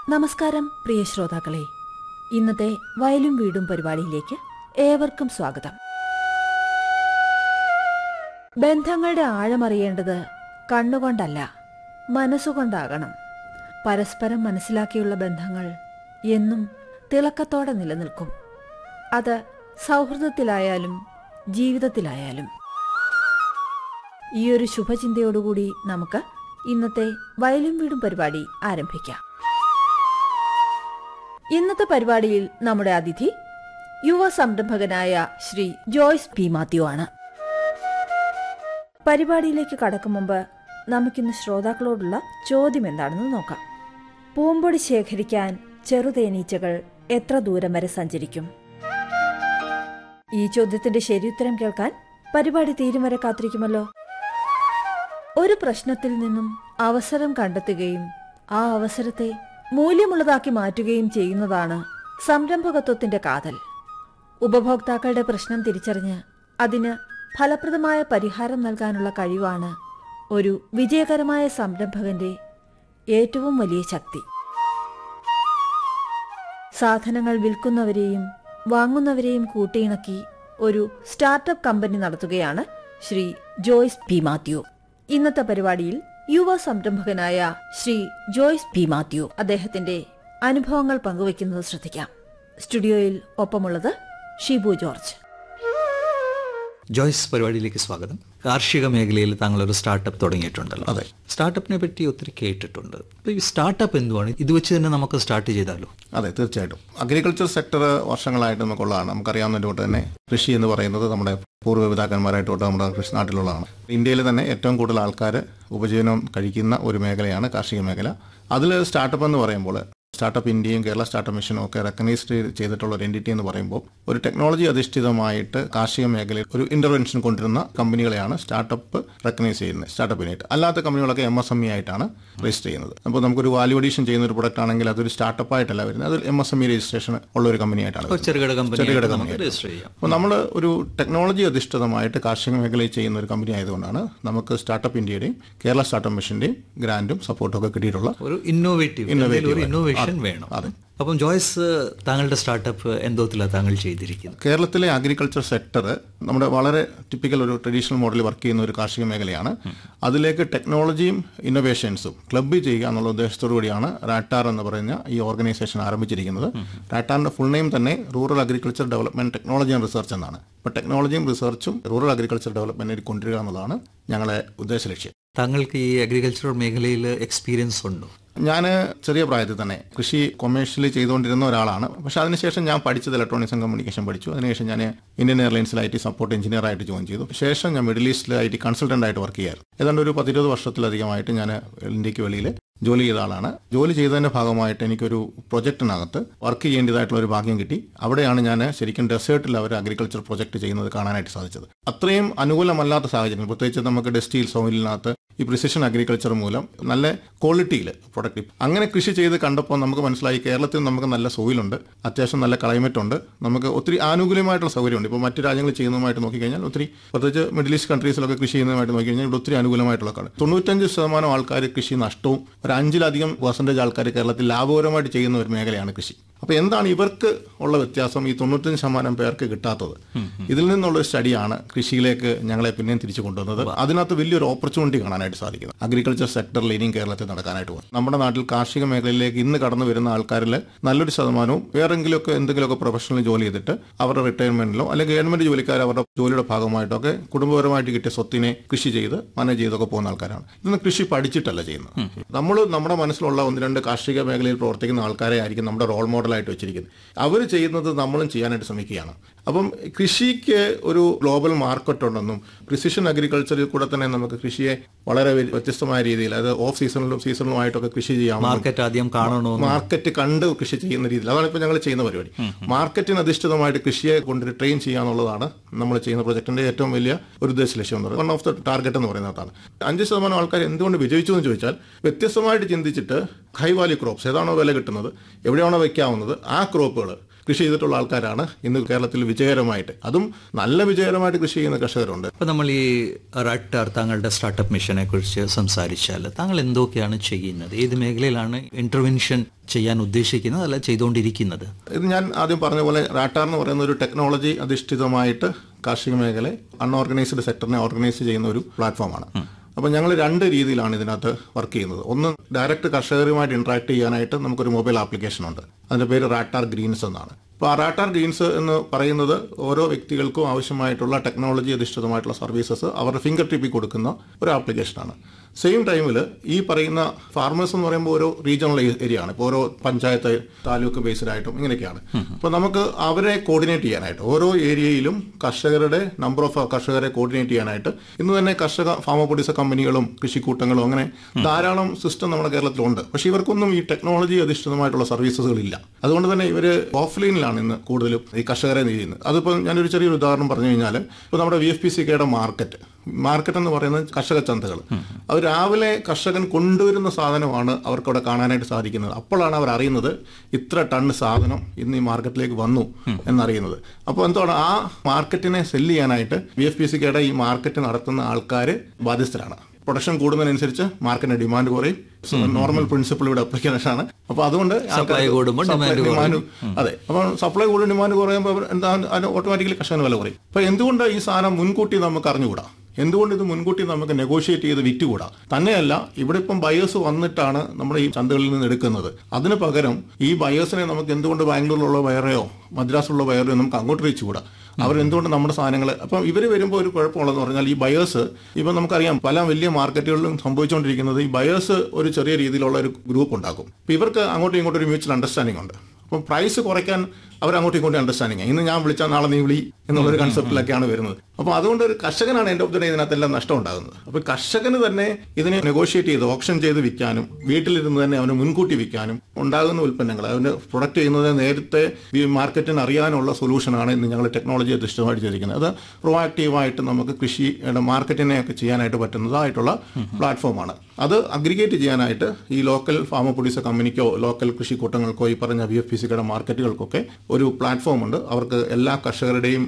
നമസ്കാരം പ്രിയ ശ്രോതാക്കളെ ഇന്നത്തെ വയലും വീടും പരിപാടിയിലേക്ക് ഏവർക്കും സ്വാഗതം ബന്ധങ്ങളുടെ ആഴമറിയേണ്ടത് കണ്ണുകൊണ്ടല്ല മനസ്സുകൊണ്ടാകണം പരസ്പരം മനസ്സിലാക്കിയുള്ള ബന്ധങ്ങൾ എന്നും തിളക്കത്തോടെ നിലനിൽക്കും അത് സൗഹൃദത്തിലായാലും ജീവിതത്തിലായാലും ഈ ഒരു ശുഭചിന്തയോടുകൂടി നമുക്ക് ഇന്നത്തെ വയലും വീടും പരിപാടി ആരംഭിക്കാം ഇന്നത്തെ പരിപാടിയിൽ നമ്മുടെ അതിഥി യുവ സംരംഭകനായ ശ്രീ ജോയ്സ് പി മാത്യു ആണ് പരിപാടിയിലേക്ക് കടക്കും മുമ്പ് നമുക്കിന്ന് ശ്രോതാക്കളോടുള്ള ചോദ്യം എന്താണെന്ന് നോക്കാം പൂമ്പൊടി ശേഖരിക്കാൻ ചെറുതേനീച്ചകൾ എത്ര ദൂരം വരെ സഞ്ചരിക്കും ഈ ചോദ്യത്തിന്റെ ശരിയുത്തരം കേൾക്കാൻ പരിപാടി തീരും വരെ കാത്തിരിക്കുമല്ലോ ഒരു പ്രശ്നത്തിൽ നിന്നും അവസരം കണ്ടെത്തുകയും ആ അവസരത്തെ മൂല്യമുള്ളതാക്കി മാറ്റുകയും ചെയ്യുന്നതാണ് സംരംഭകത്വത്തിന്റെ കാതൽ ഉപഭോക്താക്കളുടെ പ്രശ്നം തിരിച്ചറിഞ്ഞ് അതിന് ഫലപ്രദമായ പരിഹാരം നൽകാനുള്ള കഴിവാണ് ഒരു വിജയകരമായ സംരംഭകന്റെ ഏറ്റവും വലിയ ശക്തി സാധനങ്ങൾ വിൽക്കുന്നവരെയും വാങ്ങുന്നവരെയും കൂട്ടിയിണക്കി ഒരു സ്റ്റാർട്ടപ്പ് കമ്പനി നടത്തുകയാണ് ശ്രീ ജോയ്സ് പി മാത്യു ഇന്നത്തെ പരിപാടിയിൽ യുവ സംരംഭകനായ ശ്രീ ജോയ്സ് പി മാത്യു അദ്ദേഹത്തിന്റെ അനുഭവങ്ങൾ പങ്കുവയ്ക്കുന്നത് ശ്രദ്ധിക്കാം സ്റ്റുഡിയോയിൽ ഒപ്പമുള്ളത് ഷിബു ജോർജ് ജോയ്സ് പരിപാടിയിലേക്ക് സ്വാഗതം കാർഷിക മേഖലയിൽ താങ്കൾ ഒരു സ്റ്റാർട്ടപ്പ് തുടങ്ങിയിട്ടുണ്ടല്ലോ അതെ. സ്റ്റാർട്ടപ്പിനെ പറ്റി ഒത്തിരി കേട്ടിട്ടുണ്ട് അപ്പോൾ ഈ സ്റ്റാർട്ടപ്പ് എന്തുവാണ് ഇത് വെച്ച് തന്നെ നമുക്ക് സ്റ്റാർട്ട് ചെയ്താലോ അതെ തീർച്ചയായിട്ടും അഗ്രികൾച്ചർ സെക്ടർ വർഷങ്ങളായിട്ട് നമുക്കുള്ളതാണ് നമുക്കറിയാവുന്നതിൻ്റെ തൊട്ട് തന്നെ കൃഷി എന്ന് പറയുന്നത് നമ്മുടെ പൂർവ്വപിതാക്കന്മാരായിട്ട് തൊട്ട് നമ്മുടെ കൃഷി നാട്ടിലുള്ളതാണ് ഇന്ത്യയിൽ തന്നെ ഏറ്റവും കൂടുതൽ ആൾക്കാർ ഉപജീവനം കഴിക്കുന്ന ഒരു മേഖലയാണ് കാർഷിക മേഖല അതിൽ സ്റ്റാർട്ടപ്പ് എന്ന് പറയുമ്പോൾ സ്റ്റാർട്ടപ്പ് ഇന്ത്യയും കേരള സ്റ്റാർട്ടപ്പ് മിഷനും ഒക്കെ റെക്കഗ്നൈസ്ഡ് ചെയ്തിട്ടുള്ള ഒരു എൻറ്റിറ്റി എന്ന് പറയുമ്പോൾ ഒരു ടെക്നോളജി അധിഷ്ഠിതമായിട്ട് കാർഷിക മേഖലയിൽ ഒരു ഇന്റർവെൻഷൻ കൊണ്ടുവരുന്ന കമ്പനികളെയാണ് സ്റ്റാർട്ടപ്പ് റെക്കഗ്നൈസ് ചെയ്യുന്നത് സ്റ്റാർട്ടപ്പിനായിട്ട് അല്ലാത്ത കമ്പനികളൊക്കെ എം എസ് എം ഇ ആയിട്ടാണ് രജിസ്റ്റർ ചെയ്യുന്നത് അപ്പോൾ നമുക്കൊരു വാല്യൂ അഡീഷൻ ചെയ്യുന്ന ഒരു പ്രൊഡക്റ്റ് ആണെങ്കിൽ അതൊരു സ്റ്റാർട്ടപ്പ് ആയിട്ടല്ല വരുന്നത് അത് M S M E registration ഉള്ള ഒരു കമ്പനിയായിട്ടാണ് അപ്പോൾ ചെറുകിട കമ്പനി ചെറുകിട നമുക്ക് കമ്പനിയായിട്ട്. രജിസ്റ്റർ ചെയ്യാം അപ്പോൾ നമ്മൾ ഒരു ടെക്നോളജി അധിഷ്ഠിതമായിട്ട് കാർഷിക മേഖലയിൽ ചെയ്യുന്ന ഒരു കമ്പനി ആയതുകൊണ്ടാണ് നമുക്ക് സ്റ്റാർട്ടപ്പ് ഇന്ത്യയുടെയും കേരള സ്റ്റാർട്ടപ്പ് മിഷന്റെയും ഗ്രാൻഡും സപ്പോർട്ടും ഒക്കെ കിട്ടിയിട്ടുള്ള ഒരു ഇന്നോവേറ്റീവ് Innovative ഒരു ആയിട്ട്. ഇന്നോവേഷൻ വേണം അതെ. അപ്പം ജോയ്സ് താങ്കളുടെ സ്റ്റാർട്ടപ്പ് എന്തോത്തിലാണ് താങ്കൾ ചെയ്തിരിക്കുന്നത് കേരളത്തിലെ അഗ്രികൾച്ചർ സെക്ടർ നമ്മുടെ വളരെ ടിപ്പിക്കൽ ഒരു ട്രഡീഷണൽ മോഡലിൽ വർക്ക് ചെയ്യുന്ന ഒരു കാർഷിക മേഖലയാണ് അതിലേക്ക് ടെക്നോളജിയും ഇന്നോവേഷൻസും ക്ലബ്ബ് ചെയ്യുക എന്നുള്ള ഉദ്ദേശത്തോടു കൂടിയാണ് റാറ്റാർ എന്ന് പറയുന്ന ഈ ഓർഗനൈസേഷൻ ആരംഭിച്ചിരിക്കുന്നത് റാറ്റാറിന്റെ ഫുൾ നെയിം തന്നെ rural agriculture development technology and research എന്നാണ് അപ്പോൾ ടെക്നോളജിയും റിസർച്ചും റൂറൽ അഗ്രികൾച്ചർ ഡെവലപ്മെന്റിൽ കൊണ്ടുവരിക എന്നുള്ളതാണ് ഞങ്ങളെ ഉദ്ദേശ ലക്ഷ്യം താങ്കൾക്ക് ഈ അഗ്രികൾച്ചർ മേഖലയിൽ എക്സ്പീരിയൻസ് ഉണ്ടോ ഞാൻ ചെറിയ പ്രായത്തിൽ തന്നെ കൃഷി കൊമേഴ്ഷ്യലി ചെയ്തുകൊണ്ടിരുന്ന ഒരാളാണ് പക്ഷെ അതിനുശേഷം ഞാൻ പഠിച്ചത് ഇലക്ട്രോണിക്സ് ആൻഡ് കമ്മ്യൂണിക്കേഷൻ പഠിച്ചു അതിനുശേഷം ഞാൻ ഇന്ത്യൻ എയർലൈൻസിൽ ഐ ടി സപ്പോർട്ട് എഞ്ചിനീയർ ആയിട്ട് ജോയിൻ ചെയ്തു ശേഷം ഞാൻ മിഡിൽ ഈസ്റ്റിൽ ഐ ടി കൺസൾട്ടന്റ് ആയിട്ട് വർക്ക് ചെയ്യാറ് ഏതാണ്ട് ഒരു പത്തിരുപത് വർഷത്തിലധികമായിട്ട് ഞാൻ ഇന്ത്യക്ക് വെളിയിൽ ജോലി ചെയ്ത ആളാണ് ജോലി ചെയ്തതിന്റെ ഭാഗമായിട്ട് എനിക്കൊരു പ്രൊജക്ടിനകത്ത് വർക്ക് ചെയ്യേണ്ടതായിട്ടുള്ള ഒരു ഭാഗ്യം കിട്ടി അവിടെയാണ് ഞാൻ ശരിക്കും ഡെസേർട്ടിൽ അവർ അഗ്രികൾച്ചർ പ്രൊജക്ട് ചെയ്യുന്നത് കാണാനായിട്ട് സാധിച്ചത് അത്രയും അനുകൂലമല്ലാത്ത സാഹചര്യങ്ങൾ പ്രത്യേകിച്ച് നമുക്ക് ഡെസ്റ്റീൽ സോയിലിനകത്ത് ഈ പ്രിസിഷൻ അഗ്രികൾച്ചർ മൂലം നല്ല ക്വാളിറ്റിയിൽ പ്രൊഡക്റ്റ് അങ്ങനെ കൃഷി ചെയ്ത് കണ്ടപ്പോൾ നമുക്ക് മനസ്സിലായി കേരളത്തിൽ നമുക്ക് നല്ല സോയിലുണ്ട് അത്യാവശ്യം നല്ല ക്ലൈമറ്റ് ഉണ്ട് നമുക്ക് ഒത്തിരി ആനുകൂല്യമായിട്ടുള്ള സൗകര്യമുണ്ട് ഇപ്പോൾ മറ്റു രാജ്യങ്ങൾ ചെയ്യുന്നതുമായിട്ട് നോക്കിക്കഴിഞ്ഞാൽ ഒത്തിരി പ്രത്യേകിച്ച് മിഡിൽ ഈസ്റ്റ് കൺട്രീസിലൊക്കെ കൃഷി ചെയ്യുന്നതുമായിട്ട് നോക്കിക്കഴിഞ്ഞാൽ ഇവിടെ ഒത്തിരി അനുകൂലമായിട്ടുള്ള കാര്യം തൊണ്ണൂറ്റഞ്ച് ശതമാനം ആൾക്കാർ കൃഷി നഷ്ടവും ഒരു അഞ്ചിലധികം പെർസെൻറ്റേജ് ആൾക്കാർ കേരളത്തിൽ ലാഭകരമായിട്ട് ചെയ്യുന്ന ഒരു മേഖലയാണ് കൃഷി അപ്പോൾ എന്താണ് ഇവർക്ക് ഉള്ള വ്യത്യാസം ഈ തൊണ്ണൂറ്റഞ്ച് ശതമാനം പേർക്ക് കിട്ടാത്തത് ഇതിൽ നിന്നുള്ള ഒരു സ്റ്റഡിയാണ് കൃഷിയിലേക്ക് ഞങ്ങളെ പിന്നെയും തിരിച്ചു കൊണ്ടുവന്നത് അതിനകത്ത് വലിയൊരു ഓപ്പർച്യൂണിറ്റി കാണാനായിട്ട് സാധിക്കുന്നത് അഗ്രികൾച്ചർ സെക്ടറിൽ ഇനിയും കേരളത്തിൽ നടക്കാനായിട്ട് പോകും നമ്മുടെ നാട്ടിൽ കാർഷിക മേഖലയിലേക്ക് ഇന്ന് കടന്നു വരുന്ന ആൾക്കാരിൽ നല്ലൊരു ശതമാനവും വേറെങ്കിലുമൊക്കെ എന്തെങ്കിലുമൊക്കെ പ്രൊഫഷണൽ ജോലി ചെയ്തിട്ട് അവരുടെ റിട്ടയർമെന്റിലോ അല്ലെങ്കിൽ ഗവൺമെന്റ് ജോലിക്കാർ അവരുടെ ജോലിയുടെ ഭാഗമായിട്ടൊക്കെ കുടുംബപരമായിട്ട് കിട്ടിയ സ്വത്തിനെ കൃഷി ചെയ്ത് മാനേജ് ചെയ്തൊക്കെ പോകുന്ന ആൾക്കാരാണ് ഇതൊന്നും കൃഷി പഠിച്ചിട്ടല്ല ചെയ്യുന്നത് നമ്മൾ നമ്മുടെ മനസ്സിലുള്ള ഒന്ന് രണ്ട് കാർഷിക മേഖലയിൽ പ്രവർത്തിക്കുന്ന ആൾക്കാരെ ആയിരിക്കും നമ്മുടെ റോൾ മോഡലായിട്ട് വെച്ചിരിക്കുന്നത് അവർ ചെയ്യുന്നത് നമ്മളും ചെയ്യാനായിട്ട് ശ്രമിക്കുകയാണ് അപ്പം കൃഷിക്ക് ഒരു ഗ്ലോബൽ മാർക്കറ്റ് ഉണ്ടെന്നും പ്രിസിഷൻ അഗ്രികൾച്ചറിൽ കൂടെ തന്നെ നമുക്ക് കൃഷിയെ വളരെ വ്യ- വ്യത്യസ്തമായ രീതിയിൽ അത് ഓഫ് സീസണിലും സീസണിലുമായിട്ടൊക്കെ കൃഷി ചെയ്യാം മാർക്കറ്റ് ആദ്യം കാണണോ മാർക്കറ്റ് കണ്ട് കൃഷി ചെയ്യുന്ന രീതിയിൽ അതാണ് ഇപ്പോൾ ഞങ്ങൾ ചെയ്യുന്ന പരിപാടി മാർക്കറ്റിന് അധിഷ്ഠിതമായിട്ട് കൃഷിയെ കൊണ്ട് ട്രെയിൻ ചെയ്യുക എന്നുള്ളതാണ് നമ്മൾ ചെയ്യുന്ന പ്രൊജക്ടിന്റെ ഏറ്റവും വലിയ ഒരു ഉദ്ദേശ ലക്ഷ്യം എന്ന് പറയുന്നത് വൺ ഓഫ് ദ ടാർഗറ്റ് എന്ന് പറയുന്നതാണ് അഞ്ച് ശതമാനം ആൾക്കാർ എന്തുകൊണ്ട് വിജയിച്ചു എന്ന് ചോദിച്ചാൽ വ്യത്യസ്തമായിട്ട് ചിന്തിച്ചിട്ട് ഹൈ വാല്യൂ ക്രോപ്സ് ഏതാണോ വില കിട്ടുന്നത് എവിടെയാണോ വെക്കാവുന്നത് ആ ക്രോപ്പുകൾ കൃഷി ചെയ്തിട്ടുള്ള ആൾക്കാരാണ് ഇന്ന് കേരളത്തിൽ വിജയകരമായിട്ട് അതും നല്ല വിജയകരമായിട്ട് കൃഷി ചെയ്യുന്ന കർഷകരുണ്ട് അപ്പോൾ നമ്മൾ ഈ റട്ടർ താങ്കളുടെ സ്റ്റാർട്ടപ്പ് മിഷനെ കുറിച്ച് സംസാരിച്ചാൽ താങ്കൾ എന്തൊക്കെയാണ് ചെയ്യുന്നത് ഏത് മേഖലയിലാണ് ഇന്റർവെൻഷൻ ചെയ്യാൻ ഉദ്ദേശിക്കുന്നത് അല്ല ചെയ്തുകൊണ്ടിരിക്കുന്നത് ഇത് ഞാൻ ആദ്യം പറഞ്ഞ പോലെ റാട്ടാർ എന്ന് പറയുന്ന ഒരു ടെക്നോളജി അധിഷ്ഠിതമായിട്ട് കാർഷിക മേഖലയെ അൺഓർഗനൈസ്ഡ് സെക്ടറിനെ ഓർഗനൈസ് ചെയ്യുന്ന ഒരു പ്ലാറ്റ്ഫോമാണ് അപ്പോൾ ഞങ്ങൾ രണ്ട് രീതിയിലാണ് ഇതിനകത്ത് വർക്ക് ചെയ്യുന്നത് ഒന്ന് ഡയറക്റ്റ് കർഷകരുമായിട്ട് ഇന്ററാക്ട് ചെയ്യാനായിട്ട് നമുക്കൊരു മൊബൈൽ ആപ്ലിക്കേഷൻ ഉണ്ട് അതിന്റെ പേര് റാട്ടാർ ഗ്രീൻസ് എന്നാണ് അപ്പോൾ ആ റാട്ടാർ ഗ്രീൻസ് എന്ന് പറയുന്നത് ഓരോ വ്യക്തികൾക്കും ആവശ്യമായിട്ടുള്ള ടെക്നോളജി അധിഷ്ഠിതമായിട്ടുള്ള സർവീസസ് അവരുടെ ഫിംഗർ ടിപ്പിൽ കൊടുക്കുന്ന ഒരു ആപ്ലിക്കേഷനാണ് സെയിം ടൈമിൽ ഈ പറയുന്ന ഫാർമേഴ്സ് എന്ന് പറയുമ്പോൾ ഓരോ റീജിയണൽ ഏരിയ ആണ് ഇപ്പോൾ ഓരോ പഞ്ചായത്ത് താലൂക്ക് ബേസ്ഡ് ആയിട്ടും ഇങ്ങനെയൊക്കെയാണ് അപ്പോൾ നമുക്ക് അവരെ കോർഡിനേറ്റ് ചെയ്യാനായിട്ട് ഓരോ ഏരിയയിലും കർഷകരുടെ നമ്പർ ഓഫ് കർഷകരെ കോർഡിനേറ്റ് ചെയ്യാനായിട്ട് ഇന്ന് തന്നെ കർഷക ഫാമ പ്രൊഡ്യൂസർ കമ്പനികളും കൃഷിക്കൂട്ടങ്ങളും അങ്ങനെ ധാരാളം സിസ്റ്റം നമ്മുടെ കേരളത്തിലുണ്ട് പക്ഷേ ഇവർക്കൊന്നും ഈ ടെക്നോളജി അധിഷ്ഠിതമായിട്ടുള്ള സർവീസസുകളില്ല അതുകൊണ്ട് തന്നെ ഇവർ ഓഫ്ലൈനിലാണ് ഇന്ന് കൂടുതലും ഈ കർഷകരെ ചെയ്യുന്നത് അതിപ്പോൾ ഞാനൊരു ചെറിയൊരു ഉദാഹരണം പറഞ്ഞു കഴിഞ്ഞാൽ ഇപ്പോൾ നമ്മുടെ വി എഫ് പി സി കെയുടെ മാർക്കറ്റ് മാർക്കറ്റ് എന്ന് പറയുന്നത് കർഷക ചന്തകൾ അവർ രാവിലെ കർഷകൻ കൊണ്ടുവരുന്ന സാധനമാണ് അവർക്ക് അവിടെ കാണാനായിട്ട് സാധിക്കുന്നത് അപ്പോഴാണ് അവർ അറിയുന്നത് ഇത്ര ടൺ സാധനം ഇന്ന് ഈ മാർക്കറ്റിലേക്ക് വന്നു എന്നറിയുന്നത് അപ്പോൾ എന്താണ് ആ മാർക്കറ്റിനെ സെല്ല് ചെയ്യാനായിട്ട് വി എഫ് പി സി കെയുടെ ഈ മാർക്കറ്റ് നടത്തുന്ന ആൾക്കാർ ബാധ്യസ്ഥരാണ് പ്രൊഡക്ഷൻ കൂടുന്നതിനനുസരിച്ച് മാർക്കറ്റിന്റെ ഡിമാൻഡ് കുറയും നോർമൽ പ്രിൻസിപ്പിൾ ഇവിടെ അപ്ലിക്കേഷൻ ആണ് അപ്പൊ അതുകൊണ്ട് Supply കൂടുമ്പോൾ supply- demand demand അതെ അപ്പോൾ സപ്ലൈ കൂടും ഡിമാൻഡ് കുറയുമ്പോൾ എന്താ അതിന് ഓട്ടോമാറ്റിക്കലി കർഷകന് വില കുറയും അപ്പൊ എന്തുകൊണ്ട് ഈ സാധനം മുൻകൂട്ടി നമുക്ക് അറിഞ്ഞുകൂടാ എന്തുകൊണ്ട് ഇത് മുൻകൂട്ടി നമുക്ക് നെഗോഷിയേറ്റ് ചെയ്ത് വിറ്റുകൂടാ തന്നെയല്ല ഇവിടെ ഇപ്പം ബയേഴ്സ് വന്നിട്ടാണ് നമ്മുടെ ഈ ചന്തകളിൽ നിന്ന് എടുക്കുന്നത് അതിന് പകരം ഈ ബയേഴ്സിനെ നമുക്ക് എന്തുകൊണ്ട് ബാംഗ്ലൂരിലുള്ള ബയറെയോ മദ്രാസിലുള്ള ബയറെയോ നമുക്ക് അങ്ങോട്ട് റീച്ചുകൂടാ അവർ എന്തുകൊണ്ട് നമ്മുടെ സാധനങ്ങൾ അപ്പം ഇവർ വരുമ്പോൾ ഒരു കുഴപ്പമുള്ളതെന്ന് പറഞ്ഞാൽ ഈ ബയേഴ്സ് ഇപ്പം നമുക്കറിയാം പല വലിയ മാർക്കറ്റുകളിലും സംഭവിച്ചുകൊണ്ടിരിക്കുന്നത് ഈ ബയേഴ്സ് ഒരു ചെറിയ രീതിയിലുള്ള ഒരു ഗ്രൂപ്പ് ഉണ്ടാക്കും അപ്പം ഇവർക്ക് അങ്ങോട്ടും ഇങ്ങോട്ടും ഒരു മ്യൂച്വൽ അണ്ടർസ്റ്റാൻഡിംഗ് ഉണ്ട് അപ്പം പ്രൈസ് കുറയ്ക്കാൻ അവർ അങ്ങോട്ടും ഇങ്ങോട്ടും അണ്ടർസ്റ്റാൻഡിങ് ഇന്ന് ഞാൻ വിളിച്ചാൽ നാളെ നീ വിളി എന്നുള്ളൊരു കൺസെപ്റ്റിലൊക്കെയാണ് വരുന്നത് അപ്പോൾ അതുകൊണ്ട് ഒരു കർഷകനാണ് എൻ്റെ ഓഫ് ദ ഡേ ഇതിനകത്തെല്ലാം നഷ്ടം ഉണ്ടാകുന്നത് അപ്പോൾ കർഷകന് തന്നെ ഇതിനെ നെഗോഷിയേറ്റ് ചെയ്ത് ഓപ്ഷൻ ചെയ്ത് വിൽക്കാനും വീട്ടിലിരുന്ന് തന്നെ അവന് മുൻകൂട്ടി വിൽക്കാനും ഉണ്ടാകുന്ന ഉൽപ്പന്നങ്ങൾ അവന് പ്രൊഡക്റ്റ് ചെയ്യുന്നത് നേരത്തെ ഈ മാർക്കറ്റിന് അറിയാനുള്ള സൊല്യൂഷനാണ് ഇന്ന് ഞങ്ങൾ ടെക്നോളജി അധിഷ്ഠിതമായിട്ട് ചെയ്തിരിക്കുന്നത് അത് പ്രൊആക്റ്റീവായിട്ട് നമുക്ക് കൃഷിയുടെ മാർക്കറ്റിനെ ഒക്കെ ചെയ്യാനായിട്ട് പറ്റുന്നതായിട്ടുള്ള പ്ലാറ്റ്ഫോമാണ് അത് അഗ്രിഗേറ്റ് ചെയ്യാനായിട്ട് ഈ ലോക്കൽ ഫാമ പ്രൊഡ്യൂസർ കമ്പനിക്കോ ലോക്കൽ കൃഷിക്കൂട്ടങ്ങൾക്കോ ഈ പറഞ്ഞ വി എഫ് പി സിയുടെ മാർക്കറ്റുകൾക്കൊക്കെ ഒരു പ്ലാറ്റ്ഫോം ഉണ്ട് അവർക്ക് എല്ലാ കർഷകരുടെയും